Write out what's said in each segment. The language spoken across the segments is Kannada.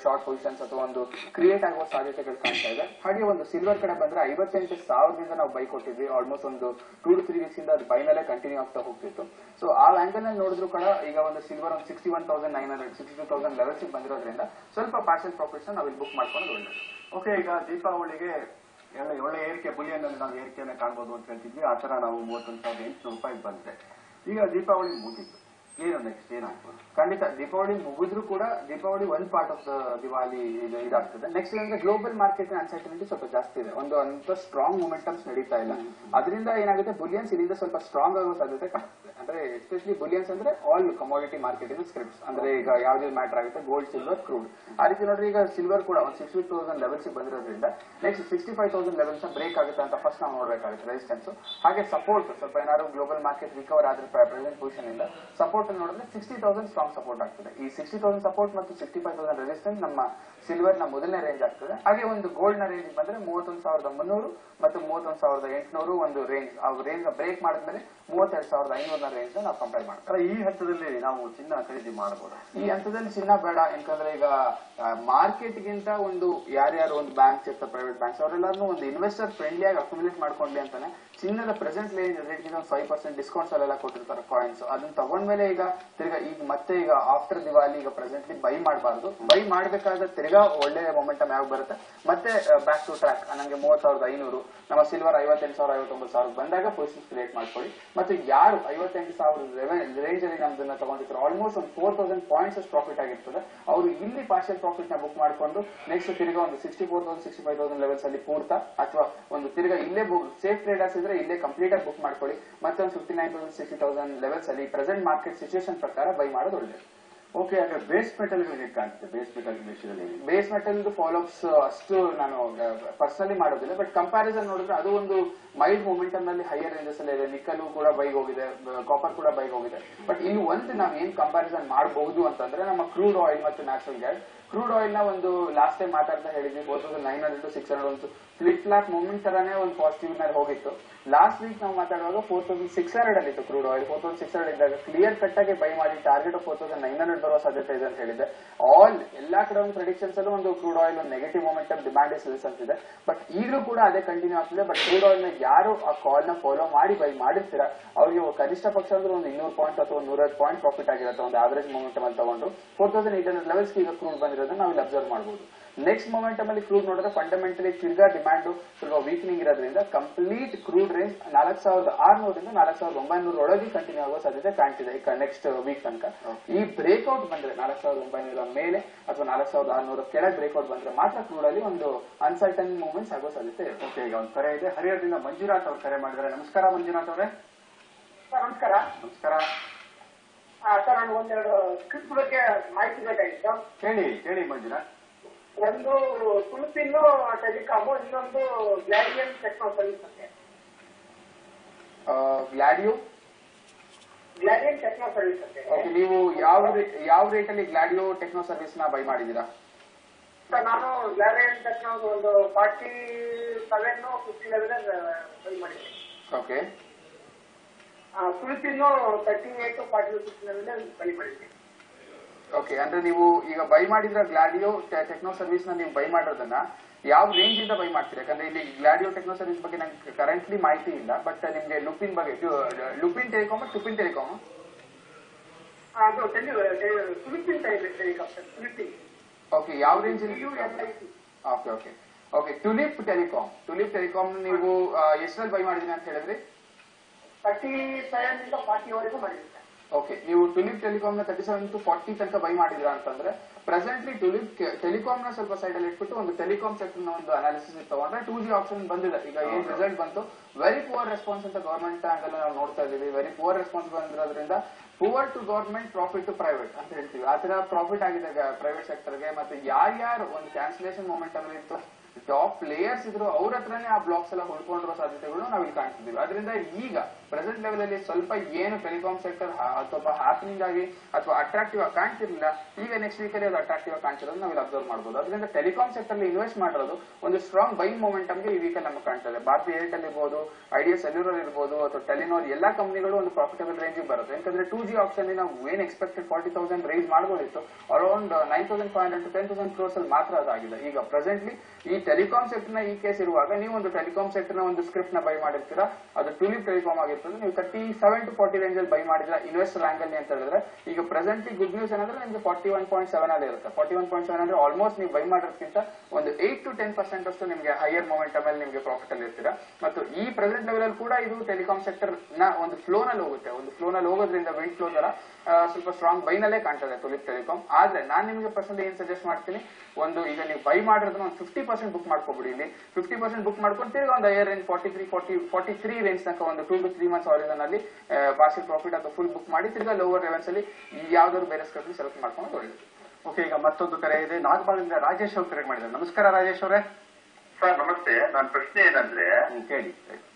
ಶಾರ್ಟ್ ಪೊಸಿಷನ್ಸ್ ಅಥವಾ ಒಂದು ಕ್ರಿಯೇಟ್ ಆಗುವ ಸಾಧ್ಯತೆಗಳು ಕಾಣ್ತಾ ಇದೆ ಹಾಗೆ ಒಂದು ಸಿಲ್ವರ್ ಕಡೆ ಬಂದ್ರೆ ಐವತ್ತೆಂಟು ಸಾವಿರದಿಂದ ನಾವು ಬೈ ಕೊಟ್ಟಿದ್ವಿ ಆಲ್ಮೋಸ್ಟ್ ಒಂದು ಟೂ ಟು ತ್ರೀ ವೀಕ್ಸ್ ಇಂದ ಅದು ಬೈನಲ್ಲೇ ಕಂಟಿನ್ಯೂ ಆಗ್ತಾ ಹೋಗ್ತಿತ್ತು ಸೊ ಆ ಆಂಗಲ್ ನಲ್ಲಿ ನೋಡಿದ್ರು ಕೂಡ ಈಗ ಒಂದು ಸಿಲ್ವರ್ ಒಂದು sixty one thousand nine hundred sixty two thousand levels ಬಂದಿರೋದ್ರಿಂದ ಸ್ವಲ್ಪ ಪಾರ್ಷಲ್ ಪ್ರಾಫಿಟ್ಸ್ ನಾವು ಇಲ್ಲಿ ಬುಕ್ ಮಾಡ್ಕೊಂಡು ಒಳ್ಳೆಯದು ಓಕೆ ಈಗ ದೀಪಾವಳಿಗೆ ಒಳ್ಳೆ ಒಳ್ಳೆ ಏರಿಕೆ ಬುಲಿಯನ್ ಅಲ್ಲಿ ನಾವು ಏರಿಕೆಯನ್ನ ಕಾಣ್ಬೋದು ಅಂತ ಹೇಳ್ತಿದ್ವಿ ಆ ತರ ನಾವು ಮೂವತ್ತೊಂದು ಸಾವಿರದ ಎಂಟುನೂರು ರೂಪಾಯಿ ಬಂದ್ರೆ ಈಗ ದೀಪಾವಳಿ ಮುಗೀತು ಏನು ನೆಕ್ಸ್ಟ್ ಏನಾಗ್ಬೋದು ಖಂಡಿತ ದೀಪಾವಳಿ ಮುಗಿದ್ರು ಕೂಡ ದೀಪಾವಳಿ ಒಂದ್ ಪಾರ್ಟ್ ಆಫ್ ದ ದಿವಾಲಿ ಇದು ಇದಾಗ್ತದೆ ನೆಕ್ಸ್ಟ್ ಏನಂದ್ರೆ ಗ್ಲೋಬಲ್ ಮಾರ್ಕೆಟ್ ಅನ್ಸರ್ಟಿನಿಟಿ ಸ್ವಲ್ಪ ಜಾಸ್ತಿ ಇದೆ ಒಂದು ಅಂತ ಸ್ಟ್ರಾಂಗ್ ಮೂಮೆಂಟಮ್ಸ್ ನಡೀತಾ ಇಲ್ಲ ಅದರಿಂದ ಏನಾಗುತ್ತೆ ಬುಲಿಯನ್ಸ್ ಇಲ್ಲಿಂದ ಸ್ವಲ್ಪ ಸ್ಟ್ರಾಂಗ್ ಆಗೋ ಸಾಧ್ಯತೆ ಕಾಣ್ತದೆ ಅಂದ್ರೆ ಎಸ್ಪೆಷಲಿ ಬುಲಿಯನ್ಸ್ ಅಂದ್ರೆ ಆಲ್ ಕಮಾಡಿಟಿ ಮಾರ್ಕೆಟ್ ಇದು ಸ್ಕ್ರಿಪ್ಟ್ಸ್ ಅಂದ್ರೆ ಈಗ ಯಾವ್ದು ಮ್ಯಾಟರ್ ಆಗುತ್ತೆ ಗೋಲ್ಡ್ ಸಿಲ್ವರ್ ಕ್ರೂಡ್ ಆ ರೀತಿ ನೋಡ್ರಿ ಈಗ ಸಿಲ್ವರ್ ಕೂಡ ಒಂದು ಸಿಕ್ಸ್ಟಿ ತೌಸಂಡ್ ಲೆವೆಲ್ಸ್ ಬಂದಿರೋದ್ರಿಂದ next sixty five thousand levels break ಆಗುತ್ತೆ ಅಂತ ಫಸ್ಟ್ ನಾವು ನೋಡ್ಬೇಕಾಗುತ್ತೆ ರೆಸಿಸ್ಟೆನ್ಸ್ ಹಾಗೆ ಸಪೋರ್ಟ್ ಸ್ವಲ್ಪ ಏನಾದ್ರು ಗ್ಲೋಬಲ್ ಮಾರ್ಕೆಟ್ ರಿಕವರ್ ಆದ್ರೆ ಪ್ರೆಸೆಂಟ್ ಪೊಸಿಷನ್ ಇಂದ ಸಪೋರ್ಟ್ ನೋಡಿದ್ರೆ ಸಿಕ್ಸ್ಟಿ ತೌಸಂಡ್ ಸ್ಟ್ರಾಂಗ್ ಸಪೋರ್ಟ್ ಆಗ್ತದೆ ಈ ಸಿಕ್ಸ್ಟಿ ತೌಸಂಡ್ ಸಪೋರ್ಟ್ ಮತ್ತು ಸಿಕ್ಸ್ಟಿ ಫೈವ್ ತೌಸಂಡ್ ರೆಸಿಸ್ಟೆನ್ಸ್ ನಮ್ಮ ಸಿಲ್ವರ್ ನ ಮೊದಲನೇ ರೇಂಜ್ ಆಗ್ತದೆ ಹಾಗೆ ಒಂದು ಗೋಲ್ಡ್ ನ ರೇಂಜ್ ಬಂದ್ರೆ ಮೂವತ್ತೊಂದು ಸಾವಿರದ ಮುನ್ನೂರು ಮತ್ತು ಮೂವತ್ತೊಂದು ಸಾವಿರದ ಎಂಟುನೂರು ಒಂದು ರೇಂಜ್ ಆ ರೇಂಜ್ ಬ್ರೇಕ್ ಮಾಡಿದ್ಮೇಲೆ ಮೂವತ್ತೆರಡು ಸಾವಿರದ ಐನೂರನ ರೇಂಜ್ ನಾವು ಕಂಪೇರ್ ಮಾಡ್ತೀವಿ ಅಲ್ಲ, ಈ ಹಂತದಲ್ಲಿ ನಾವು ಚಿನ್ನ ಖರೀದಿ ಮಾಡಬಹುದು ಈ ಹಂತದಲ್ಲಿ ಚಿನ್ನ ಬೇಡ ಯಾಕಂದ್ರೆ ಈಗ ಮಾರ್ಕೆಟ್ ಗಿಂತ ಒಂದು ಯಾರ್ಯಾರು ಒಂದು ಬ್ಯಾಂಕ್ಸ್ ಇರ್ತಾರೆ ಪ್ರೈವೇಟ್ ಬ್ಯಾಂಕ್ಸ್ ಅವರೆಲ್ಲರೂ ಒಂದು ಇನ್ವೆಸ್ಟರ್ ಫ್ರೆಂಡ್ಲಿ ಆಗಿ ಅಕ್ಯುಮುಲೇಟ್ ಮಾಡ್ಕೊಂಡ್ಲಿ ಅಂತಾನೆ ಚಿನ್ನದ ಪ್ರೆಸೆಂಟ್ ರೇಟ್ ಗಿಂತ ಒಂದು ಫೈವ್ ಪರ್ಸೆಂಟ್ ಡಿಸ್ಕೌಂಟ್ಸ್ ಅಲ್ಲೆಲ್ಲ ಕೊಟ್ಟಿರ್ತಾರೆ ಕಾಯಿನ್ಸ್ ಅದನ್ನ ತಗೊಂಡ್ಮೇಲೆ ಈಗ ತಿರ್ಗಾ ಈಗ ಮತ್ತೆ ಈಗ ಆಫ್ಟರ್ ದಿವಾಲಿ ಈಗ ಪ್ರೆಸೆಂಟ್ಲಿ ಬೈ ಮಾಡಬಾರ್ದು ಬೈ ಮಾಡ್ಬೇಕಾದ್ರೆ ತಿರ್ಗಾ ಒಳ್ಳೆ ಮೊಮೆಂಟಮ್ ಯಾವಾಗ ಬರುತ್ತೆ ಮತ್ತೆ ಬ್ಯಾಕ್ ಟು ಟ್ರ್ಯಾಕ್ ನಂಗೆ ಮೂವತ್ ಸಾವಿರದ ಐನೂರು ನಮ್ಮ ಸಿಲ್ವರ್ ಐವತ್ತೆಂಟು ಸಾವಿರ ಐವತ್ತೊಂಬತ್ತು ಸಾವಿರ ಬಂದಾಗ ಪೊಸಿಷನ್ ಕ್ರಿಯೇಟ್ ಮಾಡ್ಕೊಳ್ಳಿ ಮತ್ತೆ ಯಾರು ಐವತ್ತೆಂಟು ಸಾವಿರ ರೇಂಜ್ ಅಲ್ಲಿ ನಮ್ದನ್ನ ತಗೊಂಡಿರ್ತಾರೆ ಆಲ್ಮೋಸ್ಟ್ ಒಂದು ಫೋರ್ ತೌಸಂಡ್ ಪಾಯಿಂಟ್ಸ್ ಅಷ್ಟು ಪ್ರಾಫಿಟ್ ಆಗಿರ್ತದೆ ಅವರು ಇಲ್ಲಿ ಪಾರ್ಷಿಯಲ್ ಪ್ರಾಫಿಟ್ ನ ಬುಕ್ ಮಾಡ್ಕೊಂಡು ನೆಕ್ಸ್ಟ್ ತಿರ್ಗಾ ಒಂದು sixty four thousand sixty five thousand levels ಅಲ್ಲಿ ಪೂರ್ತ ಅಥವಾ ಒಂದು ತಿರ್ಗಾ ಇಲ್ಲೇ ಸೇಫ್ ಟ್ರೇಡರ್ಸ್ ಇದ್ರೆ ಇಲ್ಲೇ ಕಂಪ್ಲೀಟ್ ಆಗಿ ಬುಕ್ ಮಾಡ್ಕೊಳ್ಳಿ ಮತ್ತೆ ಒಂದು fifty nine thousand sixty thousand levels ಅಲ್ಲಿ ಪ್ರೆಸೆಂಟ್ ಮಾರ್ಕೆಟ್ ಸಿಚುವೇಶನ್ ಪ್ರಕಾರ ಬೈ ಮಾಡೋದು ಒಳ್ಳೇದು ಓಕೆ ಹಾಗಾದ್ರೆ ಬೇಸ್ ಮೆಟಲ್ ಹೇಗೆ ಕಾಣ್ತದೆ ಬೇಸ್ ಮೆಟಲ್ ವಿಷಯದಲ್ಲಿ ಬೇಸ್ ಮೆಟಲ್ ಫಾಲೋಅಪ್ಸ್ ಅಷ್ಟು ನಾನು ಪರ್ಸನಲಿ ಮಾಡೋದಿಲ್ಲ ಬಟ್ ಕಂಪ್ಯಾರಿಸನ್ ನೋಡಿದ್ರೆ ಅದು ಒಂದು ಮೈಲ್ಡ್ ಮೂಮೆಂಟಮ್ ನಲ್ಲಿ ಹೈಯರ್ ರೇಂಜಸ್ ಅಲ್ಲಿ ಇದೆ ನಿಕ್ಕಲು ಕೂಡ ಬೈಗ್ ಹೋಗಿದೆ ಕಾಪರ್ ಕೂಡ ಬೈಗ್ ಹೋಗಿದೆ ಬಟ್ ಇಲ್ಲಿ ಒಂದು ನಾವು ಏನ್ ಕಂಪ್ಯಾರಿಸನ್ ಮಾಡಬಹುದು ಅಂತಂದ್ರೆ ನಮ್ಮ ಕ್ರೂಡ್ ಆಯಿಲ್ ಮತ್ತು ನ್ಯಾಚುರಲ್ ಗ್ಯಾಸ್ ಕ್ರೂಡ್ ಆಯಿಲ್ ನ ಒಂದು ಲಾಸ್ಟ್ ಟೈಮ್ ಮಾತಾಡ್ತಾ ಹೇಳಿದ್ವಿ four thousand nine hundred to six hundred ಒಂದು ಫ್ಲಿಪ್ ಫ್ಲಾಪ್ ಮೂಮೆಂಟ್ ತರಾನೇ ಒಂದು ಪಾಸಿಟಿವ್ ನಲ್ಲಿ ಹೋಗಿತ್ತು ಲಾಸ್ಟ್ ವೀಕ್ ನಾವು ಮಾತಾಡುವಾಗ ಫೋರ್ ತೌಸಂಡ್ ಸಿಕ್ಸ್ ಹಂಡ್ರೆಡ್ ಅಲ್ಲಿ ಇತ್ತು crude oil four thousand six hundred ಇದ್ದಾಗ ಕ್ಲಿಯರ್ ಕಟ್ ಆಗಿ ಬೈ ಮಾಡಿ target four thousand nine hundred ಬರುವ ಸಾಧ್ಯತೆ ಇದೆ ಅಂತ ಹೇಳಿದ್ದೆ ಆಲ್ ಎಲ್ಲಾ ಕಡೆ ಒಂದು ಪ್ರೆಡಿಕ್ಷನ್ಸ್ ಅಲ್ಲೂ ಒಂದು ಕ್ರೂಡ್ ಆಯಿಲ್ ಒಂದು ನೆಗೆಟಿವ್ ಮೂಮೆಂಟ್ ಡಿಮ್ಯಾಂಡ್ ಇಸ್ ಅಂತಿದೆ ಬಟ್ ಈಗಲೂ ಕೂಡ ಅದೇ ಕಂಟಿನ್ಯೂ ಆಗ್ತಿದೆ ಬಟ್ ಕ್ರೂಡ್ ಆಯಿಲ್ ನ ಯಾರು ಆ ಕಾಲ್ ನ ಫಾಲೋ ಮಾಡಿ ಬೈ ಮಾಡಿರ್ತೀರಾ ಅವ್ರಿಗೆ ಕನಿಷ್ಠ ಪಕ್ಷ ಅಂದ್ರೆ ಒಂದು ಇನ್ನೂರು ಪಾಯಿಂಟ್ ಅಥವಾ ನೂರೈವತ್ತು ಪಾಯಿಂಟ್ ಪ್ರಾಫಿಟ್ ಆಗಿರುತ್ತೆ ಒಂದು ಆವರೇಜ್ ಮೂಮೆಂಟಮ್ ಅಲ್ಲಿ ತಗೊಂಡು four thousand eight hundred levels ಈಗ ಕ್ರೂಡ್ ಬಂದಿರೋದನ್ನ ನಾವು ಇಲ್ಲಿ ಅಬ್ಸರ್ವ್ ಮಾಡಬಹುದು ನೆಕ್ಸ್ಟ್ ಮೊಮೆಂಟಮ್ ಅಲ್ಲಿ ಕ್ರೂಡ್ ನೋಡಿದ್ರೆ ಫಂಡಮೆಂಟಲಿ ತಿರ್ಗಾ ಡಿಮ್ಯಾಂಡ್ ಸ್ವಲ್ಪ ವೀಕ್ನಿಂಗ್ ಇರೋದ್ರಿಂದ ಕಂಪ್ಲೀಟ್ ಕ್ರೂಡ್ ರೇಂಜ್ ನಾಲ್ಕು ಸಾವಿರದ ಆರ್ನೂರಿಂದ ನಾಲ್ಕು ಸಾವಿರದ ಒಂಬೈನೂರ ಒಳಗೆ ಕಂಟಿನ್ಯೂ ಆಗೋ ಸಾಧ್ಯತೆ ಕಾಣ್ತಿದೆ ಈಗ ನೆಕ್ಸ್ಟ್ ವೀಕ್ ತನಕ ಈ ಬ್ರೇಕ್ಔಟ್ ಬಂದ್ರೆ ನಾಲ್ಕು ಸಾವಿರದ ಒಂಬೈನೂರ ಮೇಲೆ ಅಥವಾ ನಾಲ್ಕು ಸಾವಿರದ ಆರ್ನೂರ ಕೆಳಗೆ ಬ್ರೇಕ್ಔಟ್ ಬಂದ್ರೆ ಮಾತ್ರ ಕ್ರೂಡ್ ಅಲ್ಲಿ ಒಂದು ಅನ್ಸರ್ಟನ್ ಮೂವ್ಮೆಂಟ್ಸ್ ಆಗೋ ಸಾಧ್ಯತೆ ಇದೆ ಓಕೆ ಈಗ ಒಂದು ಕರೆ ಇದೆ ಹರಿಹರದಿಂದ ಮಂಜುನಾಥ್ ಅವ್ರು ಕರೆ ಮಾಡಿದ್ದಾರೆ ನಮಸ್ಕಾರ ಮಂಜುನಾಥ್ ಅವರೇ ಸರ್ ನಮಸ್ಕಾರ ನಮಸ್ಕಾರ ಆ, ಸರ್ ನಾನು ಒಂದೆರಡು ಸ್ಕ್ರಿಪ್ಟ್ ಬಗ್ಗೆ ಮಾಹಿತಿ ಬೇಕಾಗಿತ್ತು ಹೇಳಿ ಹೇಳಿ ಮಂಜುನಾಥ್ ಒಂದು ತುಳುಪಿನ್ನು ಟೆಲಿಕಾಮು ಇನ್ನೊಂದು ಗ್ಲಾಡಿಯನ್ ಟೆಕ್ನೋ ಸರ್ವಿಸ್ ಅಂತೆ ಗ್ಲಾಡಿಯೋ ಗ್ಲಾಡಿಯನ್ ಟೆಕ್ನೋ ಸರ್ವಿಸ್ ಅಂತೆ ಓಕೆ ನೀವು ಯಾವ rate- ಯಾವ ರೇಟ್ ಅಲ್ಲಿ ಗ್ಲಾಡಿಯೋ ಟೆಕ್ನೋ ಸರ್ವಿಸ್ ನ ಬೈ ಮಾಡಿದೀರಾ ಸರ್ ನಾನು ಗ್ಲಾಡಿಯನ್ ಟೆಕ್ನೋ ಒಂದು forty seven fifty eleven buy ಮಾಡಿದ್ದೀನಿ ಓಕೆ ತುಳುಪಿನ್ನು thirty eight forty fifty eleven buy ಮಾಡಿದ್ದೀನಿ ಓಕೆ ಅಂದ್ರೆ ನೀವು ಈಗ ಬೈ ಮಾಡಿದ್ರ ಗ್ಲಾಡಿಯೋ ಟೆಕ್ನೋ ಸರ್ವಿಸ್ ನ ನೀವು ಬೈ ಮಾಡೋದನ್ನ ಯಾವ ರೇಂಜ್ ಇಂದ ಬೈ ಮಾಡ್ತೀರಾ ಯಾಕಂದ್ರೆ ಇಲ್ಲಿ ಗ್ಲಾಡಿಯೋ ಟೆಕ್ನೋ ಸರ್ವಿಸ್ ಬಗ್ಗೆ ನಂಗೆ ಕರೆಂಟ್ಲಿ ಮಾಹಿತಿ ಇಲ್ಲ ಬಟ್ ನಿಮ್ಗೆ ಲುಪಿನ್ ಬಗ್ಗೆ ಲುಪಿನ್ ಟೆಲಿಕಾಮ್ ಟುಪಿನ್ ಟೆಲಿಕಾಮ್ ಅದು ಟೆಲಿ ತುಳುಪಿನ್ ಟೆಲಿಕಾಮ್ ಸರ್ ತುಳುಪಿನ್ ಓಕೆ ಯಾವ range U L I C okay okay okay Tulip Telecom Tulip Telecom ನೀವು ಎಷ್ಟರಲ್ಲಿ ಬೈ ಮಾಡಿದೀನಿ ಅಂತ ಹೇಳಿದ್ರಿ ತರ್ಟಿ ಸೆವೆನ್ ಇಂದ ಫಾರ್ಟಿ ವರೆಗೂ ಮಾಡಿದ್ದೀನಿ ಸರ್ ಓಕೆ ನೀವು ಟುಲಿಪ್ ಟೆಲಿಕಾಮ್ ನ ತರ್ಟಿ ಸೆವೆನ್ ಟು ಫಾರ್ಟಿ ತನಕ ಬೈ ಮಾಡಿದಿರಾ ಅಂತಂದ್ರೆ ಪ್ರೆಸೆಂಟ್ಲಿ ಟುಲಿಪ್ ಟೆಲಿಕಾಮ್ ನ ಸ್ವಲ್ಪ ಸೈಡ್ ಅಲ್ಲಿ ಇಟ್ಬಿಟ್ಟು ಒಂದು ಟೆಲಿಕಾಮ್ ಸೆಕ್ಟರ್ ನ ಒಂದು ಅನಾಲಿಸಿಸ್ ತಗೊಂಡ್ರೆ ಟೂ ಜಿ ಆಪ್ಷನ್ ಬಂದಿದೆ ಈಗ ಏನ್ ರಿಸಲ್ಟ್ ಬಂತು ವೆರಿ ಪುವರ್ ರೆಸ್ಪಾನ್ಸ್ ಅಂತ ಗವರ್ಮೆಂಟ್ ಆಂಗಲ್ ನಾವು ನೋಡ್ತಾ ಇದೀವಿ ವೆರಿ ಪುವರ್ ರೆಸ್ಪಾನ್ಸ್ ಬಂದಿರೋದ್ರಿಂದ poor to government profit to private ಅಂತ ಹೇಳ್ತೀವಿ ಆ ತರ ಪ್ರಾಫಿಟ್ ಆಗಿದೆ ಪ್ರೈವೇಟ್ ಸೆಕ್ಟರ್ಗೆ ಮತ್ತೆ ಯಾರ್ಯಾರು ಒಂದು ಕ್ಯಾನ್ಸಲೇಷನ್ ಮೂಮೆಂಟ್ ಅಲ್ಲಿ ಇತ್ತು ಟಾಪ್ ಪ್ಲೇಯರ್ಸ್ ಇದ್ರು ಅವ್ರ ಹತ್ರನೇ ಆ ಬ್ಲಾಕ್ಸ್ ಎಲ್ಲ ಹೊಡ್ಕೊಂಡಿರೋ ಸಾಧ್ಯತೆಗಳು ನಾವು ಇಲ್ಲಿ ಕಾಣ್ತಿದ್ದೀವಿ ಅದರಿಂದ ಈಗ ಪ್ರೆಸೆಂಟ್ ಲೆವೆಲ್ ಅಲ್ಲಿ ಸ್ವಲ್ಪ ಏನು ಟೆಲಿಕಾಂ ಸೆಕ್ಟರ್ ಅಥವಾ ಹ್ಯಾಪನಿಂಗ್ ಆಗಿ ಅಥವಾ ಅಟ್ರಾಕ್ಟಿವ್ ಆಗಿ ಕಾಣ್ತಿರ್ಲಿಲ್ಲ ಈಗ ನೆಕ್ಸ್ಟ್ ವೀಕ್ ಅಲ್ಲಿ ಅದು ಅಟ್ರಾಕ್ಟಿವ್ ಆಗಿ ಕಾಣ್ತಿರೋದು ನಾವು ಅಬ್ಸರ್ವ್ ಮಾಡಬಹುದು ಅದರಿಂದ ಟೆಲಿಕಾಂ ಸೆಕ್ಟರ್ ಅಲ್ಲಿ ಇನ್ವೆಸ್ಟ್ ಮಾಡಿರೋದು ಒಂದು ಸ್ಟ್ರಾಂಗ್ ಬೈ ಗೆ ಈ ವೀಕ್ ನಮಗೆ ಕಾಣ್ತದೆ ಭಾರತೀಯ ಏರ್ಟೆಲ್ ಇರ್ಬೋದು ಐಡಿಯಾ ಸೆಲ್ಯುಲರ್ ಇರ್ಬೋದು ಅಥವಾ ಟೆಲಿನಾರ್ ಎಲ್ಲಾ ಕಂಪನಿಗಳು ಒಂದು ಪ್ರಾಫಿಟಬಲ್ ರೇಂಜ್ ಬರುತ್ತೆ ಯಾಕಂದ್ರೆ ಟೂ ಜಿ ಆಪ್ಷನ್ ನಾವು ಏನ್ ಎಕ್ಸ್ಪೆಕ್ಟೆಡ್ ಫಾರ್ಟಿ ತೌಸಂಡ್ ರೈಸ್ ಮಾಡಬಹುದಿತ್ತು around nine thousand five hundred to ten thousand crores ಅಲ್ಲಿ ಮಾತ್ರ ಅದಾಗಿದೆ ಈಗ ಪ್ರೆಸೆಂಟ್ಲಿ ಈ ಟೆಲಿಕಾಂ ಸೆಕ್ಟರ್ ನ ಈ ಕೇಸ್ ಇರುವಾಗ ನೀವು ಒಂದು ಟೆಲಿಕಾಂ ಸೆಕ್ಟರ್ ನ ಒಂದು ಸ್ಕ್ರಿಪ್ಟ್ ನ ಬೈ ಮಾಡಿರ್ತೀರಾ ಅದು ಟುಲಿಪ್ ಟೆಲಿಕಾಂ ಆಗಿರ್ತದೆ ನೀವು thirty seven to forty range ಅಲ್ಲಿ ಬೈ ಮಾಡಿದ್ರೆ ಇನ್ವೆಸ್ಟರ್ ಆಂಗಲ್ ಅಂತ ಹೇಳಿದ್ರೆ ಈಗ ಪ್ರೆಸೆಂಟ್ಲಿ ಗುಡ್ ನ್ಯೂಸ್ ಏನಂದ್ರೆ ನಿಮಗೆ ಫಾರ್ಟಿ ಒನ್ ಪಾಯಿಂಟ್ ಸೆವೆನ್ ಅಲ್ಲಿ ಇರುತ್ತೆ ಫಾರ್ಟಿ ಒನ್ ಪಾಯಿಂಟ್ ಸೆವೆನ್ ಅಂದ್ರೆ ಆಲ್ಮೋಸ್ಟ್ ನೀವು ಬೈ ಮಾಡೋದಕ್ಕಿಂತ ಒಂದು ಏಟ್ ಟು ಟೆನ್ ಪರ್ಸೆಂಟ್ ಅಷ್ಟು ನಿಮಗೆ ಹೈಯರ್ ಮೊಮೆಂಟಮ್ ಅಲ್ಲಿ ನಿಮಗೆ ಪ್ರಾಫಿಟ್ ಅಲ್ಲಿ ಇರ್ತೀರಾ ಮತ್ತು ಈ ಪ್ರೆಸೆಂಟ್ ಲೆವೆಲ್ ಅಲ್ಲಿ ಕೂಡ ಇದು ಟೆಲಿಕಾಂ ಸೆಕ್ಟರ್ ನ ಒಂದು ಫ್ಲೋ ನಲ್ಲಿ ಹೋಗುತ್ತೆ ಒಂದು ಫ್ಲೋ ನಲ್ಲಿ ಹೋಗೋದ್ರಿಂದ ವಿಂಡ್ ಫ್ಲೋ ತರ ಆ, ಸ್ವಲ್ಪ ಸ್ಟ್ರಾಂಗ್ ಬೈನಲ್ಲೇ ಕಾಣ್ತದೆ ಟುಲಿಪ್ ಟೆಲಿಕಾಂ ಆದ್ರೆ ನಾನು ನಿಮಗೆ ಪರ್ಸೆಂಟ್ ಏನ್ ಸಜೆಸ್ಟ್ ಮಾಡ್ತೀನಿ ಒಂದು ಈಗ ನೀವು ಬೈ ಮಾಡಿರೋದನ್ನ ಒಂದು ಫಿಫ್ಟಿ ಪರ್ಸೆಂಟ್ ಬುಕ್ ಮಾಡ್ಕೊಬಿಡಿ ಇಲ್ಲಿ ಫಿಫ್ಟಿ ಪರ್ಸೆಂಟ್ ಬುಕ್ ಮಾಡ್ಕೊಂಡು ತಿರ್ಗಿ ಒಂದು higher range forty three forty forty three range ತನಕ ಒಂದು two to three months horizon ಅಲ್ಲಿ ಪಾರ್ಷಿಯಲ್ ಪ್ರಾಫಿಟ್ ಅಥವಾ ಫುಲ್ ಬುಕ್ ಮಾಡಿ ತಿರ್ಗಾ ಲೋವರ್ ಲೆವೆಲ್ಸ್ ಅಲ್ಲಿ ಯಾವ್ದಾದ್ರು ಬೇರೆ ಸ್ಕ್ರಿಪ್ಟ್ ಸೆಲೆಕ್ಟ್ ಮಾಡ್ಕೊಂಡು ಒಳ್ಳೇದು ಓಕೆ ಈಗ ಮತ್ತೊಂದು ಕರೆ ಇದೆ ನಾಗಬಾಳಿಂದ ರಾಜೇಶ್ ಅವ್ರು ಕರೆ ಮಾಡಿದ್ದಾರೆ ನಮಸ್ಕಾರ ರಾಜೇಶ್ ಅವರೇ ಸರ್ ನಮಸ್ತೆ ನನ್ನ ಪ್ರಶ್ನೆ ಏನಂದ್ರೆ ಹ್ಮ್, ಕೇಳಿ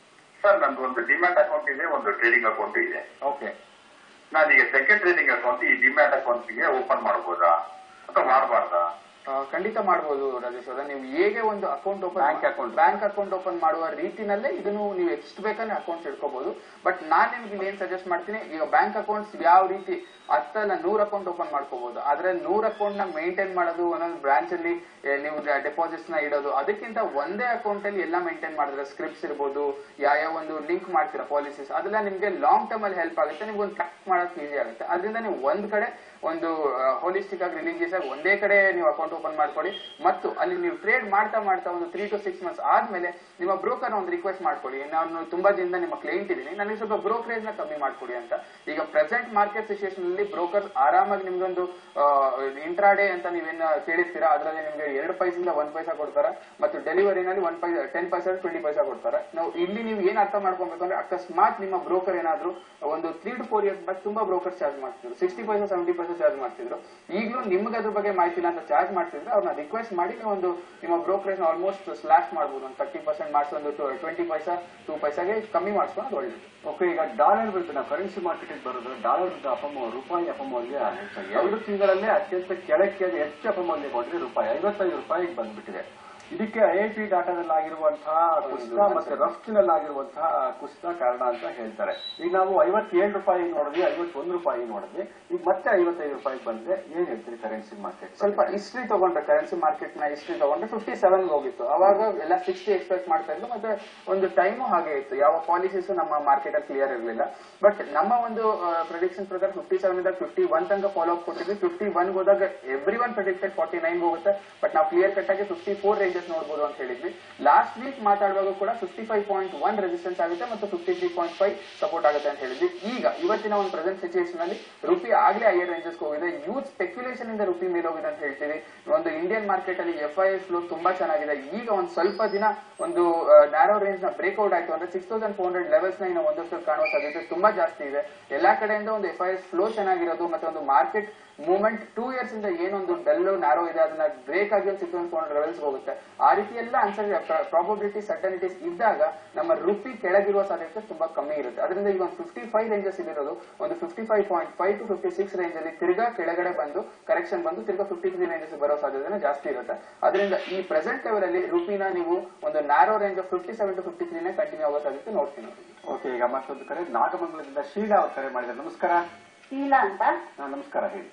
ಸರ್ ನಂದು ಒಂದು ಡಿಮ್ಯಾಟ್ ಅಕೌಂಟ್ ಇದೆ ಒಂದು ಟ್ರೇಡಿಂಗ್ ಅಕೌಂಟ್ ಇದೆ ಓಕೆ ನಾನೀಗ ಸೆಕೆಂಡ್ ಟ್ರೇಡಿಂಗ್ ಅಕೌಂಟ್ ಈ ಡಿಮ್ಯಾಟ್ ಅಕೌಂಟ್ಗೆ ಓಪನ್ ಮಾಡಬಹುದಾ ಅಥವಾ ಮಾಡಬಾರ್ದಾ ಆ, ಖಂಡಿತ ಮಾಡಬಹುದು ರಾಜೇಶ್ ಅವರ ನೀವು ಹೇಗೆ ಒಂದು account open Bank account. Bank account open ಮಾಡುವ ರೀತಿನಲ್ಲೇ ಇದನ್ನು ನೀವು ಎಷ್ಟು ಬೇಕಾದ್ರೆ ಅಕೌಂಟ್ಸ್ ಇಟ್ಕೋಬಹುದು ಬಟ್ ನಾನ್ ನಿಮ್ಗೆ ಇಲ್ಲಿ ಏನ್ ಸಜೆಸ್ಟ್ ಮಾಡ್ತೀನಿ ಈಗ ಬ್ಯಾಂಕ್ ಅಕೌಂಟ್ಸ್ ಯಾವ ರೀತಿ ಹತ್ತಲ್ಲ ನೂರ್ ಅಕೌಂಟ್ ಓಪನ್ ಮಾಡ್ಕೋಬಹುದು ಆದ್ರೆ ನೂರ್ ಅಕೌಂಟ್ ನ ಮೇಂಟೈನ್ ಮಾಡೋದು ಒಂದೊಂದು ಬ್ರಾಂಚ್ ಅಲ್ಲಿ ಏ, ನೀವು ಡೆಪಾಸಿಟ್ಸ್ ನ ಇಡೋದು ಅದಕ್ಕಿಂತ ಒಂದೇ ಅಕೌಂಟ್ ಅಲ್ಲಿ ಎಲ್ಲ ಮೇಂಟೈನ್ ಮಾಡಿದ್ರೆ ಸ್ಕ್ರಿಪ್ಟ್ಸ್ ಇರ್ಬೋದು ಯಾವ ಒಂದು ಲಿಂಕ್ ಮಾಡ್ತೀರಾ ಪಾಲಿಸೀಸ್ ಅದೆಲ್ಲ ನಿಮ್ಗೆ ಲಾಂಗ್ ಟರ್ಮ್ ಅಲ್ಲಿ ಹೆಲ್ಪ್ ಆಗುತ್ತೆ ನಿಮ್ಗೆ ಒಂದು ಟ್ರ್ಯಾಕ್ ಮಾಡೋಕೆ ಈಸಿ ಆಗುತ್ತೆ ಅದರಿಂದ ನೀವು ಒಂದ್ ಕಡೆ ಒಂದು ಹೋಲಿಸ್ಟಿಕ್ ಆಗಿ ರಿಲೀಜಿಯಸ್ ಆಗಿ ಒಂದೇ ಕಡೆ ನೀವು ಅಕೌಂಟ್ ಓಪನ್ ಮಾಡ್ಕೊಳ್ಳಿ ಮತ್ತು ಅಲ್ಲಿ ನೀವು ಟ್ರೇಡ್ ಮಾಡ್ತಾ ಮಾಡ್ತಾ ಒಂದು ತ್ರೀ ಟು ಸಿಕ್ಸ್ ಮಂತ್ಸ್ ಆದ್ಮೇಲೆ ನಿಮ್ಮ ಬ್ರೋಕರ್ ಒಂದು ರಿಕ್ವೆಸ್ಟ್ ಮಾಡ್ಕೊಳ್ಳಿ ನಾನು ತುಂಬಾ ದಿನದಿಂದ ನಿಮ್ಮ ಕ್ಲೈಂಟ್ ಇದೀನಿ ನನಗೆ ಸ್ವಲ್ಪ ಬ್ರೋಕರೇಜ್ ನ ಕಮ್ಮಿ ಮಾಡ್ಕೊಡಿ ಅಂತ ಈಗ ಪ್ರೆಸೆಂಟ್ ಮಾರ್ಕೆಟ್ ಸಿಚುವೇಶನ್ ಅಲ್ಲಿ ಬ್ರೋಕರ್ ಆರಾಮಾಗಿ ನಿಮ್ಗೊಂದು ಇಂಟ್ರಾಡೇ ಅಂತ ನೀವೇನ್ ಕೇಳಿರ್ತೀರಾ ಅದರಲ್ಲಿ ನಿಮ್ಗೆ ಎರಡು ಪೈಸೆಯಿಂದ ಒಂದ್ ಪೈಸಾ ಕೊಡ್ತಾರೆ ಮತ್ತು ಡೆಲಿವರಿನಲ್ಲಿ one paisa ten paisa twenty paisa ಕೊಡ್ತಾರೆ ನಾವು ಇಲ್ಲಿ ನೀವು ಏನ್ ಅರ್ಥ ಮಾಡ್ಕೊಬೇಕು ಅಂದ್ರೆ ಅಕಸ್ಮಾತ್ ನಿಮ್ಮ ಬ್ರೋಕರ್ ಏನಾದ್ರು ಒಂದು three to four years back ತುಂಬಾ ಬ್ರೋಕರ್ ಚಾರ್ಜ್ ಮಾಡ್ತಿದ್ರು sixty paisa seventy paisa charge ಮಾಡ್ತಿದ್ರು ಈಗಲೂ ನಿಮ್ಗೆ ಅದ್ರ ಬಗ್ಗೆ ಮಾಹಿತಿ ಇಲ್ಲ ಅಂತ ಚಾರ್ಜ್ ಮಾಡ್ತಿದ್ರೆ ಅವ್ರನ್ನ ರಿಕ್ವೆಸ್ಟ್ ಮಾಡಿ ನೀವು ಒಂದು ನಿಮ್ಮ ಬ್ರೋಕರೇಜ್ ಆಲ್ಮೋಸ್ಟ್ ಸ್ಲಾಶ್ ಮಾಡ್ಬೋದು ಒಂದು ತರ್ಟಿ ಪರ್ಸೆಂಟ್ ಮಾಡಿಸಿ ಒಂದು ಟ್ವೆಂಟಿ ಪೈಸಾ ಟೂ ಪೈಸಾಗೆ ಕಮ್ಮಿ ಮಾಡಿಸ್ಕೊಂಡು ಅದು ಒಳ್ಳೇದು ಓಕೆ ಈಗ ಡಾಲರ್ ವಿರುದ್ಧ ನಾವು ಕರೆನ್ಸಿ ಮಾರ್ಕೆಟಿಗೆ ಬರೋದು ಡಾಲರ್ ವಿರುದ್ಧ ಅಪಮೌಲ್ಯ ರೂಪಾಯಿ ಅಪಮೌಲ್ಯ ಹೆಚ್ಚಾಗಿ ಎರಡು ತಿಂಗಳಲ್ಲೇ ಅತ್ಯಂತ ಕೆಳಕ್ಕೆ ಹೆಚ್ಚು ಅಪಮೌಲ್ಯ ಹೋದ್ರೆ ರೂಪಾಯಿ ಐವತ್ತೈದು ರೂಪಾಯಿಗೆ ಬಂದ್ಬಿಟ್ಟಿದೆ ಇದಕ್ಕೆ ಐ ಐ ಪಿ ಡಾಟಾದಲ್ಲಿ ಆಗಿರುವಂತಹ ಕುಸಿತ ಮತ್ತೆ ರಫ್ತಿನಲ್ಲಿ ಆಗಿರುವಂತಹ ಕುಸಿತ ಕಾರಣ ಅಂತ ಹೇಳ್ತಾರೆ ಈಗ ನಾವು ಐವತ್ತೇಳು ರೂಪಾಯಿ ನೋಡಿದ್ವಿ ಐವತ್ತೊಂದು ರೂಪಾಯಿ ನೋಡಿದ್ವಿ ಈಗ ಮತ್ತೆ ಐವತ್ತೈದು ರೂಪಾಯಿ ಬಂದ್ರೆ ಏನ್ ಹೇಳ್ತೀರಿ ಕರೆನ್ಸಿ ಮಾರ್ಕೆಟ್ ಸ್ವಲ್ಪ ಹಿಸ್ಟ್ರಿ ತಗೊಂಡ್ರೆ ಕರೆನ್ಸಿ ಮಾರ್ಕೆಟ್ ನ ಹಿಸ್ಟ್ರಿ ತಗೊಂಡ್ರೆ ಫಿಫ್ಟಿ ಸೆವೆನ್ ಹೋಗಿತ್ತು ಅವಾಗ ಎಲ್ಲ ಸಿಕ್ಸ್ಟಿ ಎಕ್ಸ್ಪೆಕ್ಟ್ ಮಾಡ್ತಾ ಇದ್ರು ಮತ್ತೆ ಒಂದು ಟೈಮು ಹಾಗೆ ಇತ್ತು ಯಾವ ಪಾಲಿಸೀಸ್ ನಮ್ಮ ಮಾರ್ಕೆಟ್ ಅಲ್ಲಿ ಕ್ಲಿಯರ್ ಇರಲಿಲ್ಲ ಬಟ್ ನಮ್ಮ ಒಂದು ಪ್ರಿಡಿಕ್ಷನ್ ಪ್ರಕಾರ ಫಿಫ್ಟಿ ಸೆವೆನ್ ಇಂದ ಫಿಫ್ಟಿ ಒನ್ ತನಕ ಫಾಲೋ ಅಪ್ ಕೊಟ್ಟಿದ್ವಿ ಫಿಫ್ಟಿ ಒನ್ ಹೋದಾಗ every one predicted forty nine ಹೋಗುತ್ತೆ ಬಟ್ ನಾವು ಕ್ಲಿಯರ್ ಕಟ್ ಆಗಿ ಫಿಫ್ಟಿ ಫೋರ್ ರೇಂಜಸ್ ನೋಡಬಹುದು ಅಂತ ಹೇಳಿದ್ವಿ ಲಾಸ್ಟ್ ವೀಕ್ ಮಾತಾಡುವಾಗ ಕೂಡ fifty five point one resistance ಆಗುತ್ತೆ ಮತ್ತು fifty three point five support ಆಗುತ್ತೆ ಅಂತ ಹೇಳಿದ್ವಿ ಈಗ ಇವತ್ತಿನ ಒಂದು ಪ್ರೆಸೆಂಟ್ ಸಿಚುವೇಶನ್ ಅಲ್ಲಿ ರುಪಿ ಆಗ್ಲೇ ಹೈಯರ್ ರೇಂಜಸ್ ಹೋಗಿದೆ ಯೂತ್ ಸ್ಪೆಕ್ಯುಲೇಷನ್ ಇಂದ ರುಪಿ ಮೇಲೆ ಹೋಗಿದೆ ಅಂತ ಹೇಳ್ತೀವಿ ಒಂದು ಇಂಡಿಯನ್ ಮಾರ್ಕೆಟ್ ಅಲ್ಲಿ ಎಫ್ ಐ ಎಸ್ ಫ್ಲೋ ತುಂಬಾ ಚೆನ್ನಾಗಿದೆ ಈಗ ಒಂದು ಸ್ವಲ್ಪ ದಿನ ಒಂದು ನ್ಯಾರೋ ರೇಂಜ್ ನ ಬ್ರೇಕ್ಔಟ್ ಆಯ್ತು ಅಂದ್ರೆ six thousand four hundred levels ನ ಇನ್ನು ಒಂದಷ್ಟು ಕಾಣುವ ಸಾಧ್ಯತೆ ತುಂಬಾ ಜಾಸ್ತಿ ಇದೆ ಎಲ್ಲಾ ಕಡೆಯಿಂದ ಒಂದು ಎಫ್ ಐ ಎಸ್ ಫ್ಲೋ ಚೆನ್ನಾಗಿರೋದು ಮತ್ತೆ ಒಂದು ಮಾರ್ಕೆಟ್ ಮೂವ್ಮೆಂಟ್ ಟೂ ಇಯರ್ಸ್ ಇಂದ ಏನೊಂದು ಡಲ್ಲು ನ್ಯಾರೋ ಇದೆ ಅದನ್ನ ಬ್ರೇಕ್ ಆಗಿ ಒಂದು six thousand four hundred levels ಹೋಗುತ್ತೆ ಆ ರೀತಿ ಎಲ್ಲ ಅನ್ಸರ್ ಪ್ರಾಬಬಿಲಿಟಿ ಸರ್ಟನಿಟೀಸ್ ಇದ್ದಾಗ ನಮ್ಮ ರುಪಿ ಕೆಳಗಿರುವ ಸಾಧ್ಯತೆ ತುಂಬಾ ಕಮ್ಮಿ ಇರುತ್ತೆ ಅದರಿಂದ ಈಗ ಒಂದು ಫಿಫ್ಟಿ ಫೈವ್ ರೇಂಜಸ್ ಇರೋದು ಒಂದು fifty five point five to fifty six range ಅಲ್ಲಿ ತಿರ್ಗಾ ಕೆಳಗಡೆ ಬಂದು ಕರೆಕ್ಷನ್ ಬಂದು ತಿರ್ಗಾ ಫಿಫ್ಟಿ ತ್ರೀ ರೇಂಜಸ್ ಬರೋ ಸಾಧ್ಯತೆ ಜಾಸ್ತಿ ಇರುತ್ತೆ ಅದರಿಂದ ಈ ಪ್ರೆಸೆಂಟ್ ಲೆವೆಲ್ ಅಲ್ಲಿ ರುಪಿನ ನೀವು ಒಂದು narrow range fifty seven to fifty ತ್ರೀನೇ ಕಂಟಿನ್ಯೂ ಆಗೋ ಸಾಧ್ಯತೆ ನೋಡ್ತೀನಿ ಓಕೆ ಈಗ ಮತ್ತೊಂದು ಕರೆ ನಾಗಮಂಗಲದಿಂದ ಶೀಲಾ ಅವ್ರು ಕರೆ ಮಾಡಿದ್ದಾರೆ ನಮಸ್ಕಾರ ಶೀಲಾ ಅಂತ ಹಾ, ನಮಸ್ಕಾರ ಹೇಳಿ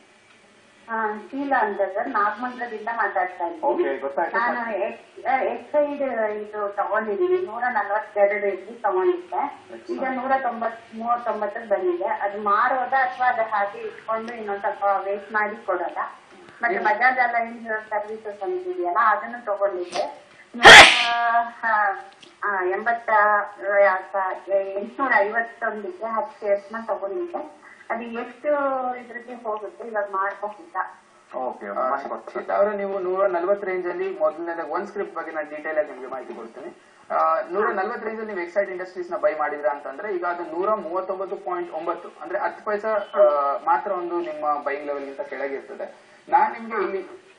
ಆ, ಶೀಲಾ ಅಂತ ಸರ್ ನಾಗಮಂಗಲದಿಂದ ಮಾತಾಡ್ತಾ ಓಕೆ ಇದ್ದೀನಿ ಗೊತ್ತಾಯ್ತು ನಾನು ಎಕ್ಸೈಡ್ ಇದು ತಗೊಂಡಿದ್ದೀನಿ ನೂರ ನಲವತ್ತೆರಡು ಇಡ್ಲಿ ತಗೊಂಡಿದ್ದೆ ಈಗ ನೂರ ತೊಂಬತ್ ಮೂವತ್ತೊಂಬತ್ತಕ್ಕೆ ಬಂದಿದೆ ಅದು ಮಾರೋದಾ ಅಥವಾ ಅದು ಹಾಗೆ ಇಟ್ಕೊಂಡು ಇನ್ನೊಂದ್ ಸ್ವಲ್ಪ ವೇಸ್ಟ್ ಮಾಡಿ ಕೊಡೋದ ಮತ್ತೆ ಬಜಾಜ್ ಅಲೈನ್ಸ್ ಸರ್ವಿಸಸ್ ಅಂತ ಇದೆಯಲ್ಲ ಅದನ್ನು ತಗೊಂಡಿದ್ದೆ ನೂರ, ಆ, ಆ, ಎಂಬತ್ತ ಎಂಟ್ನೂರ ಐವತ್ತೊಂದಿಗೆ ಹತ್ತು ಶೇರ್ಸ್ ನ ತಗೊಂಡಿದ್ದೆ ಅದು ಎಷ್ಟು ಇದ್ರಿಗೆ ಹೋಗುತ್ತೆ ಇವಾಗ ಮಾಡಬಹುದಾ ಓಕೆ ಅವರ ನೀವು ನೂರ ನಲ್ವತ್ತು ರೇಂಜ್ ಅಲ್ಲಿ ಮೊದಲನೇದಾಗ ಒಂದ್ ಸ್ಕ್ರಿಪ್ಟ್ ಬಗ್ಗೆ ನಾನು ಡೀಟೇಲ್ ಆಗಿ ನಿಮಗೆ ಮಾಹಿತಿ ಕೊಡ್ತೀನಿ ಆ, ನೂರ ನಲ್ವತ್ತು ರೇಂಜ್ ಅಲ್ಲಿ ನೀವು ಎಕ್ಸೈಡ್ ಇಂಡಸ್ಟ್ರೀಸ್ ನ ಬೈ ಮಾಡಿದ್ರ ಅಂತಂದ್ರೆ ಈಗ ಅದು ನೂರ ಮೂವತ್ತೊಂಬತ್ತು ಪಾಯಿಂಟ್ ಒಂಬತ್ತು ಅಂದ್ರೆ ಹತ್ತು ಪೈಸಾ ಆ, ಮಾತ್ರ ಒಂದು ನಿಮ್ಮ ಬೈಯಿಂಗ್ ಲೆವೆಲ್ ಗಿಂತ ಕೆಳಗಿರ್ತದೆ ನಾನ್ ನಿಮ್ಗೆ ಇಲ್ಲಿ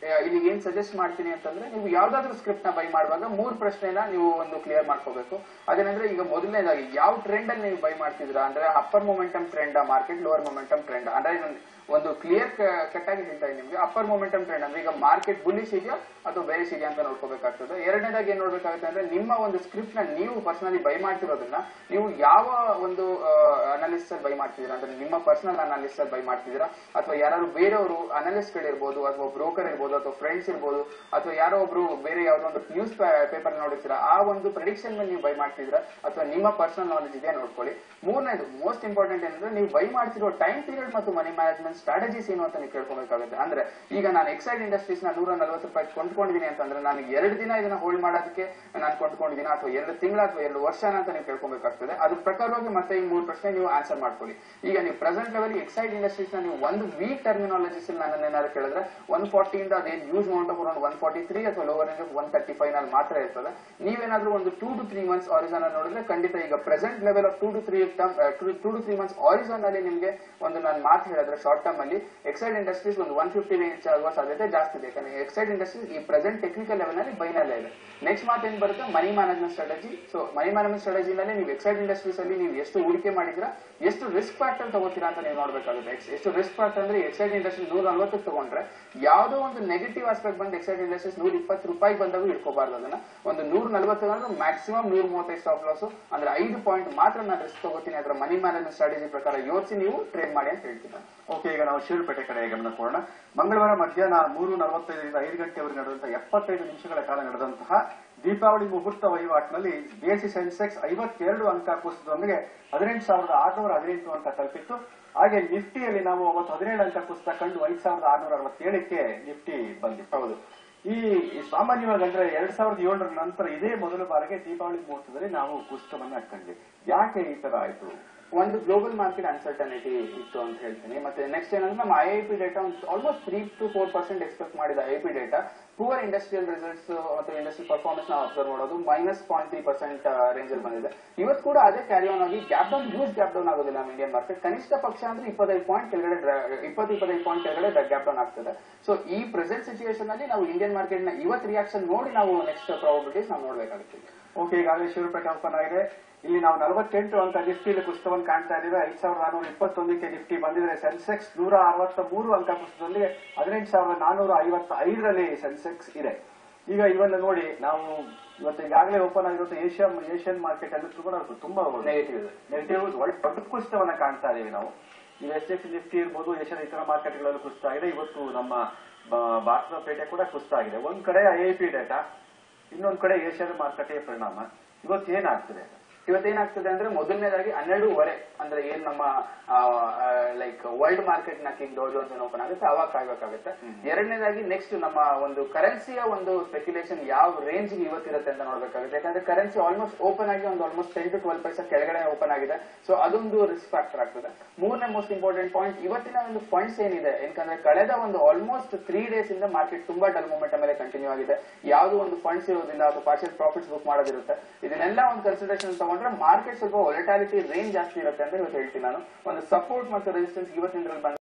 ಆ, ಇಲ್ಲಿ ಏನ್ ಸಜೆಸ್ಟ್ ಮಾಡ್ತೀನಿ ಅಂತಂದ್ರೆ ನೀವು ಯಾವ್ದಾದ್ರು ಸ್ಕ್ರಿಪ್ಟ್ ನ ಬೈ ಮಾಡುವಾಗ ಮೂರ್ ಪ್ರಶ್ನೆನ ನೀವು ಒಂದು ಕ್ಲಿಯರ್ ಮಾಡ್ಕೋಬೇಕು ಅದೇನಂದ್ರೆ ಈಗ ಮೊದಲನೇದಾಗಿ ಯಾವ ಟ್ರೆಂಡ್ ಅಲ್ಲಿ ನೀವು ಬೈ ಮಾಡ್ತಿದ್ದೀರಾ ಅಂದ್ರೆ upper momentum trend market lower momentum trend ಅಂದ್ರೆ ಇದೊಂದು ಒಂದು ಕ್ಲಿಯರ್ ಕಟ್ ಆಗಿ ಹೇಳ್ತಾ ಇದ್ದೀನಿ ನಿಮ್ಗೆ ಅಪ್ಪರ್ ಮೊಮೆಂಟಮ್ ಟ್ರೆಂಡ್ ಅಂದ್ರೆ ಈಗ ಮಾರ್ಕೆಟ್ ಬುಲ್ಲಿಶ್ ಇದೆಯಾ ಅಥವಾ ಬೇರಿಶ್ ಇದೆಯಾ ಅಂತ ನೋಡ್ಕೋಬೇಕಾಗ್ತದೆ ಎರಡನೇದಾಗಿ ಏನ್ ನೋಡ್ಬೇಕಾಗುತ್ತೆ ಅಂದ್ರೆ ನಿಮ್ಮ ಒಂದು ಸ್ಕ್ರಿಪ್ಟ್ ನ ನೀವು ಪರ್ಸನಲಿ ಬೈ ಮಾಡ್ತಿರೋದನ್ನ ನೀವು ಯಾವ ಒಂದು ಅನಾಲಿಸಿಸ್ ಅಲ್ಲಿ ಬೈ ಮಾಡ್ತಿದ್ದೀರಾ ಅಂದ್ರೆ ನಿಮ್ಮ ಪರ್ಸನಲ್ ಅನಾಲಿಸಿಸ್ ಅಲ್ಲಿ ಬೈ ಮಾಡ್ತಿದ್ದೀರಾ ಅಥವಾ ಯಾರು ಬೇರೆಯವರು ಅನಾಲಿಸ್ಟ್ ಗಳಿರ್ಬೋದು ಅಥವಾ ಬ್ರೋಕರ್ ಇರ್ಬೋದು ಅಥವಾ ಫ್ರೆಂಡ್ಸ್ ಇರ್ಬೋದು ಅಥವಾ ಯಾರೋ ಒಬ್ರು ಬೇರೆ ಯಾವ್ದೋ ಒಂದು ನ್ಯೂಸ್ ಪೇಪರ್ ನೋಡಿರ್ತೀರಾ ಆ ಒಂದು ಪ್ರಿಡಿಕ್ಷನ್ ಮೇಲೆ ನೀವು ಬೈ ಮಾಡ್ತಿದ್ದೀರಾ ಅಥವಾ ನಿಮ್ಮ ಪರ್ಸನಲ್ ನಾಲೆಜ್ ಇದೆಯಾ ನೋಡ್ಕೊಳ್ಳಿ ಮೂರನೇದು ಮೋಸ್ಟ್ ಇಂಪಾರ್ಟೆಂಟ್ ಏನಂದ್ರೆ ನೀವು ಬೈ ಮಾಡ್ತಿರೋ ಟೈಮ್ ಪೀರಿಯಡ್ ಮತ್ತು ಮನಿ ಮ್ಯಾನೇಜ್ಮೆಂಟ್ ಸ್ಟ್ರಾಟಜೀಸ್ ಏನು ಅಂತ ನೀವು ಕೇಳ್ಕೊಬೇಕಾಗುತ್ತೆ ಅಂದ್ರೆ ಈಗ ನಾನು ಎಕ್ಸೈಡ್ ಇಂಡಸ್ಟ್ರೀಸ್ ನ ನೂರ ನಲ್ವತ್ತು ರೂಪಾಯಿ ಕೊಂಡ್ಕೊಂಡಿದ್ದೀನಿ ಅಂತಂದ್ರೆ ನಾನು ಎರಡು ದಿನ ಇದನ್ನ ಹೋಲ್ಡ್ ಮಾಡೋದಕ್ಕೆ ನಾನು ಕೊಂಡ್ಕೊಂಡಿದ್ದೀನಿ ಅಥವಾ ಎರಡು ತಿಂಗಳ ಅಥವಾ ಎರಡು ವರ್ಷನ ಅಂತ ನೀವು ಕೇಳ್ಕೊಬೇಕಾಗ್ತದೆ ಅದ್ರ ಪ್ರಕಾರವಾಗಿ ಮತ್ತೆ ಈ ಮೂರು ಪ್ರಶ್ನೆ ನೀವು ಆನ್ಸರ್ ಮಾಡ್ಕೊಳ್ಳಿ ಈಗ ನೀವು ಪ್ರೆಸೆಂಟ್ ಲೆವೆಲ್ ಎಕ್ಸೈಡ್ ಇಂಡಸ್ಟ್ರೀಸ್ ನ ನೀವು ಒಂದು ವೀಕ್ ಟರ್ಮಿನಾಲಜೀಸ್ ನನ್ನ ಏನಾದ್ರು ಕೇಳಿದ್ರೆ ಒನ್ ಫಾರ್ಟಿಯಿಂದ ಅದೇನು use amount of around one forty three ಅಥವಾ lower range one thirty five ನಲ್ಲಿ ಮಾತ್ರ ಇರ್ತದೆ ನೀವೇನಾದ್ರೂ ಒಂದು two to three months horizon ನೋಡಿದ್ರೆ ಖಂಡಿತ ಈಗ present level of two to three two to three months horizon ಅಲ್ಲಿ ನಿಮಗೆ ಒಂದು ನಾನು ಮಾತು ಹೇಳಿದ್ರೆ ಶಾರ್ಟ್ ಟರ್ಮ್ ಅಲ್ಲಿ ಎಕ್ಸೈಡ್ ಇಂಡಸ್ಟ್ರೀಸ್ ಒಂದು ಒನ್ ಫಿಫ್ಟಿ ರೇಂಜ್ ಆಗುವ ಸಾಧ್ಯತೆ ಜಾಸ್ತಿ ಇದೆ ಯಾಕಂದ್ರೆ ಎಕ್ಸೈಡ್ ಇಂಡಸ್ಟ್ರೀಸ್ ಈ ಪ್ರೆಸೆಂಟ್ ಟೆಕ್ನಿಕಲ್ ಲೆವೆಲ್ ನಲ್ಲಿ ಬೈನಲ್ಲೇ ಇದೆ ನೆಕ್ಸ್ಟ್ ಮಾತು ಏನ್ ಬರುತ್ತೆ money management strategy so money management ಸ್ಟ್ರಾಟಜಿನಲ್ಲಿ ನೀವು ಎಕ್ಸೈಡ್ ಇಂಡಸ್ಟ್ರೀಸ್ ಅಲ್ಲಿ ನೀವು ಎಷ್ಟು ಹೂಡಿಕೆ ಮಾಡಿದ್ರ ಎಷ್ಟು ರಿಸ್ಕ್ ಫ್ಯಾಕ್ಟರ್ ತಗೋತೀರಾ ಅಂತ ನೀವು ನೋಡ್ಬೇಕಾಗುತ್ತೆ ಎಕ್ಸ್- ಎಷ್ಟು ರಿಸ್ಕ್ ಫ್ಯಾಕ್ಟರ್ ಅಂದ್ರೆ ಎಕ್ಸೈಡ್ ಇಂಡಸ್ಟ್ರೀಸ್ ನೂರ ನಲ್ವತ್ತಕ್ಕೆ ತಗೊಂಡ್ರೆ ಯಾವುದೋ ಒಂದು ನೆಗೆಟಿವ್ ಆಸ್ಪೆಕ್ಟ್ ಬಂದು ಎಕ್ಸೈಡ್ ಇಂಡಸ್ಟ್ರೀಸ್ ನೂರ ಇಪ್ಪತ್ತು ರೂಪಾಯಿ ಬಂದಾಗ ಇಟ್ಕೋಬಾರ್ದು ಅದನ್ನ ಒಂದು ನೂರ ನಲ್ವತ್ತು ಅಂದ್ರೆ ಮ್ಯಾಕ್ಸಿಮಮ್ ನೂರ ಮೂವತ್ತೈದು ಸ್ಟಾಪ್ ಲಾಸ್ ಅಂದ್ರೆ ಐದು ಪಾಯಿಂಟ್ ಮಾತ್ರ ನಾನು ರಿಸ್ಕ್ ತಗೋತೀನಿ ಅದರ ಮನಿ ಮ್ಯಾನೇಜ್ಮೆಂಟ್ ಸ್ಟ್ರಾಟಜಿ ಪ್ರಕಾರ ಯೋಚಿಸಿ ನೀವು ಟ್ರೇಡ್ ಮಾಡಿ ಅಂತ ಹೇಳ್ತೀನಿ ಓಕೆ ಈಗ ನಾವು ಶಿವಪೇಟೆ ಕಡೆ ಗಮನ ಕೊಡೋಣ ಮಂಗಳವಾರ ಮಧ್ಯಾಹ್ನ ಮೂರು ನಲವತ್ತೈದರಿಂದ ಐದು ಗಂಟೆವರೆಗೆ ನಡೆದಂತಹ ಎಪ್ಪತ್ತೈದು ನಿಮಿಷಗಳ ಕಾಲ ನಡೆದಂತಹ ದೀಪಾವಳಿ ಮುಹೂರ್ತ ವಹಿವಾಟಿನಲ್ಲಿ ಬಿಎಸ್ಸಿ ಸೆನ್ಸೆಕ್ಸ್ ಐವತ್ತೆರಡು ಅಂಕ ಕುಸಿತದೊಂದಿಗೆ ಹದಿನೆಂಟು ಸಾವಿರದ ಆರುನೂರ ಹದಿನೆಂಟು ಅಂಕ ತಲುಪಿತ್ತು ಹಾಗೆ ನಿಫ್ಟಿಯಲ್ಲಿ ನಾವು ಅವತ್ತು ಹದಿನೇಳು ಅಂಕ ಕುಸಿತ ಕಂಡು ಐದು ಸಾವಿರದ ಆರುನೂರ ಅರವತ್ತೇಳಕ್ಕೆ ನಿಫ್ಟಿ ಬಂದಿತ್ತು ಹೌದು ಈ ಈ ಸಾಮಾನ್ಯವಾಗಿ ಅಂದ್ರೆ ಎರಡ್ ಸಾವಿರದ ಏಳರ ನಂತರ ಇದೇ ಮೊದಲ ಬಾರಿಗೆ ದೀಪಾವಳಿ ಮುಹೂರ್ತದಲ್ಲಿ ನಾವು ಕುಸಿತವನ್ನ ಕಂಡ್ವಿ ಯಾಕೆ ಈ ತರ ಆಯ್ತು ಒಂದು ಗ್ಲೋಬಲ್ ಮಾರ್ಕೆಟ್ ಅನ್ಸರ್ಟನಿಟಿ ಇತ್ತು ಅಂತ ಹೇಳ್ತೀನಿ ಮತ್ತೆ ನೆಕ್ಸ್ಟ್ ಏನಂದ್ರೆ ನಮ್ಮ I I P data almost three to four percent expect ಮಾಡಿದ I P data poor industrial results ಮತ್ತು ಇಂಡಸ್ಟ್ರಿಯಲ್ ಪರ್ಫಾರ್ಮೆನ್ಸ್ ನಾವು ಅಬ್ಸರ್ವ್ ಮಾಡೋದು minus point three percent range ಅಲ್ಲಿ ಬಂದಿದೆ ಇವತ್ತು ಕೂಡ ಅದೇ ಕ್ಯಾರಿ ಆನ್ ಆಗಿ gap down use gap down ಆಗೋದಿಲ್ಲ ನಮ್ಮ ಇಂಡಿಯನ್ ಮಾರ್ಕೆಟ್ ಕನಿಷ್ಠ ಪಕ್ಷ ಅಂದ್ರೆ ಇಪ್ಪತ್ತೈದು ಪಾಯಿಂಟ್ ಕೆಳಗಡೆ ಇಪ್ಪತ್ತು ಇಪ್ಪತ್ತೈದು ಪಾಯಿಂಟ್ ಕೆಳಗಡೆ ಗ್ಯಾಪ್ ಡೌನ್ ಆಗ್ತದೆ ಸೊ ಈ ಪ್ರೆಸೆಂಟ್ ಸಿಚುವೇಶನ್ ಅಲ್ಲಿ ನಾವು ಇಂಡಿಯನ್ ಮಾರ್ಕೆಟ್ ನ ಇವತ್ತು ರಿಯಾಕ್ಷನ್ ನೋಡಿ ನಾವು ನೆಕ್ಸ್ಟ್ ಪ್ರಾಬಬಿಲಿಟೀಸ್ ನಾವು ನೋಡ್ಬೇಕಾಗುತ್ತೆ ಓಕೆ ಈಗಾಗಲೇ ಶಿವಪೇಟೆ ಓಪನ್ ಆಗಿದೆ ಇಲ್ಲಿ ನಾವು ನಲವತ್ತೆಂಟು ಅಂಕ ನಿಫ್ಟಿಯಲ್ಲಿ ಕುಸಿತವನ್ನು ಕಾಣ್ತಾ ಇದ್ದೇವೆ ಐದು ಸಾವಿರದ ನಾನೂರ ಇಪ್ಪತ್ತೊಂದಕ್ಕೆ ನಿಫ್ಟಿ ಬಂದಿದ್ರೆ ಸೆನ್ಸೆಕ್ಸ್ ನೂರ ಅರವತ್ತ ಮೂರು ಅಂಕ ಕುಸಿತದೊಂದಿಗೆ ಹದಿನೆಂಟು ಸಾವಿರದ ನಾನೂರ ಐವತ್ತ ಐದರಲ್ಲಿ ಸೆನ್ಸೆಕ್ಸ್ ಇದೆ ಈಗ ಇವನ್ನ ನೋಡಿ ನಾವು ಇವತ್ತು ಈಗಾಗಲೇ ಓಪನ್ ಆಗಿರೋ ಏಷ್ಯನ್ ಏಷ್ಯನ್ ಮಾರ್ಕೆಟ್ ಅಲ್ಲಿ ಕೂಡ ತುಂಬಾ ನೆಗೆಟಿವ್ ಇದೆ ನೆಗೆಟಿವ್ ಒಳ್ಳೆ ದೊಡ್ಡ ಕುಸಿತವನ್ನ ಕಾಣ್ತಾ ಇದೀವಿ ನಾವು ಈ ಎಸ್ ಎಕ್ಸ್ ನಿಫ್ಟಿ ಇರ್ಬೋದು ಏಷ್ಯನ್ ಇತರ ಮಾರ್ಕೆಟ್ಗಳಲ್ಲಿ ಕುಸಿತ ಆಗಿದೆ ಇವತ್ತು ನಮ್ಮ ಬ- ಭಾರತದ ಪೇಟೆ ಕೂಡ ಕುಸಿತ ಆಗಿದೆ ಒಂದ್ ಕಡೆ ಐ ಪಿ ಡೇಟಾ ಇನ್ನೊಂದ್ ಕಡೆ ಏಷ್ಯಾದ ಮಾರುಕಟ್ಟೆಯ ಪರಿಣಾಮ ಇವತ್ತು ಏನಾಗ್ತದೆ ಇವತ್ತೇನಾಗ್ತದೆ ಅಂದ್ರೆ ಮೊದಲನೇದಾಗಿ ಹನ್ನೆರಡೂವರೆ ಅಂದ್ರೆ ಏನ್ ನಮ್ಮ ಲೈಕ್ ವರ್ಲ್ಡ್ ಮಾರ್ಕೆಟ್ ನ ಕಿಂಗ್ ಡೋ ಜೋನ್ಸ್ ಓಪನ್ ಆಗುತ್ತೆ ಅವಾಗ ಕಾಯ್ಬೇಕಾಗುತ್ತೆ ಎರಡನೇದಾಗಿ ನೆಕ್ಸ್ಟ್ ನಮ್ಮ ಒಂದು ಕರೆನ್ಸಿಯ ಒಂದು ಸ್ಪೆಕ್ಯುಲೇಷನ್ ಯಾವ ರೇಂಜ್ ಇವತ್ತಿರುತ್ತೆ ಅಂತ ನೋಡ್ಬೇಕಾಗುತ್ತೆ ಯಾಕಂದ್ರೆ ಕರೆನ್ಸಿ ಆಲ್ಮೋಸ್ಟ್ ಓಪನ್ ಆಗಿ ಒಂದು almost ten to twelve paise ಕೆಳಗಡೆ ಓಪನ್ ಆಗಿದೆ ಸೊ ಅದೊಂದು ರಿಸ್ಕ್ ಫ್ಯಾಕ್ಟರ್ ಆಗ್ತದೆ ಮೂರನೇ ಮೋಸ್ಟ್ ಇಂಪಾರ್ಟೆಂಟ್ ಪಾಯಿಂಟ್ ಇವತ್ತಿನ ಒಂದು ಫಂಡ್ಸ್ ಏನಿದೆ ಯಾಕಂದ್ರೆ ಕಳೆದ ಒಂದು ಆಲ್ಮೋಸ್ಟ್ ತ್ರೀ ಡೇಸ್ ಇಂದ ಮಾರ್ಕೆಟ್ ತುಂಬಾ ಡಲ್ ಮೂಮೆಂಟ್ ಮೇಲೆ ಕಂಟಿನ್ಯೂ ಆಗಿದೆ ಯಾವ್ದು ಒಂದು ಫಂಡ್ಸ್ ಇರೋದಿಲ್ಲ ಅಥವಾ ಪಾರ್ಷಿಯಲ್ ಪ್ರಾಫಿಟ್ಸ್ ಬುಕ್ ಮಾಡೋದಿರುತ್ತೆ ಇದನ್ನೆಲ್ಲ ಒಂದು ಕನ್ಸಿಡರೇಷನ್ ತಗೊಂಡ್ರೆ ಮಾರ್ಕೆಟ್ ಸ್ವಲ್ಪ ಒಲೆಟಾಲಿಟಿ ರೇಂಜ್ ಜಾಸ್ತಿ ಇರುತ್ತೆ ಅಂತ ಇವತ್ತು ಹೇಳ್ತೀನಿ ನಾನು ಒಂದು ಸಪೋರ್ಟ್ ಮತ್ತು ರೆಸಿಸ್ಟೆನ್ಸ್ ಇವತ್ತಿನ ಬಂದ